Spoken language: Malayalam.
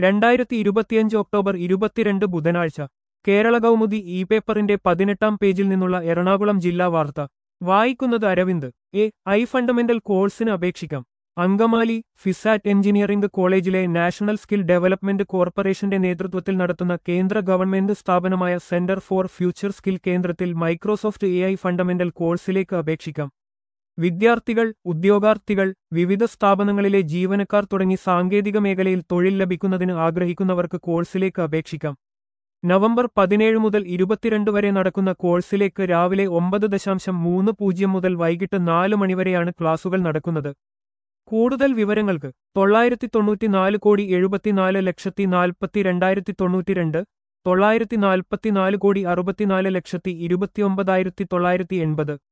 രണ്ടായിരത്തി ഇരുപത്തിയഞ്ച് ഒക്ടോബർ ഇരുപത്തിരണ്ട് ബുധനാഴ്ച കേരള കൗമുദി ഇ പേപ്പറിന്റെ പതിനെട്ടാം പേജിൽ നിന്നുള്ള എറണാകുളം ജില്ലാ വാർത്ത വായിക്കുന്നത് അരവിന്ദ് എ ഐ ഫണ്ടമെന്റൽ കോഴ്സിന് അപേക്ഷിക്കാം അങ്കമാലി ഫിസാറ്റ് എഞ്ചിനീയറിംഗ് കോളേജിലെ നാഷണൽ സ്കിൽ ഡെവലപ്മെന്റ് കോർപ്പറേഷന്റെ നേതൃത്വത്തിൽ നടത്തുന്ന കേന്ദ്ര ഗവൺമെന്റ് സ്ഥാപനമായ സെന്റർ ഫോർ ഫ്യൂച്ചർ സ്കിൽ കേന്ദ്രത്തിൽ മൈക്രോസോഫ്റ്റ് എ ഐ ഫണ്ടമെന്റൽ കോഴ്സിലേക്ക് അപേക്ഷിക്കാം വിദ്യാർത്ഥികൾ ഉദ്യോഗാർത്ഥികൾ വിവിധ സ്ഥാപനങ്ങളിലെ ജീവനക്കാർ തുടങ്ങി സാങ്കേതിക മേഖലയിൽ തൊഴിൽ ലഭിക്കുന്നതിന് ആഗ്രഹിക്കുന്നവർക്ക് കോഴ്സിലേക്ക് അപേക്ഷിക്കാം നവംബർ പതിനേഴ് മുതൽ ഇരുപത്തിരണ്ട് വരെ നടക്കുന്ന കോഴ്സിലേക്ക് രാവിലെ ഒമ്പത് ദശാംശം മൂന്ന് പൂജ്യം മുതൽ വൈകിട്ട് നാല് മണിവരെയാണ് ക്ലാസുകൾ നടക്കുന്നത് കൂടുതൽ വിവരങ്ങൾക്ക് തൊള്ളായിരത്തി തൊണ്ണൂറ്റിനാല് കോടി എഴുപത്തിനാല് ലക്ഷത്തി നാൽപ്പത്തി രണ്ടായിരത്തി തൊണ്ണൂറ്റിരണ്ട് തൊള്ളായിരത്തി നാൽപ്പത്തിനാല് കോടി അറുപത്തിനാല് ലക്ഷത്തി ഇരുപത്തിയൊമ്പതായിരത്തി തൊള്ളായിരത്തി എൺപത്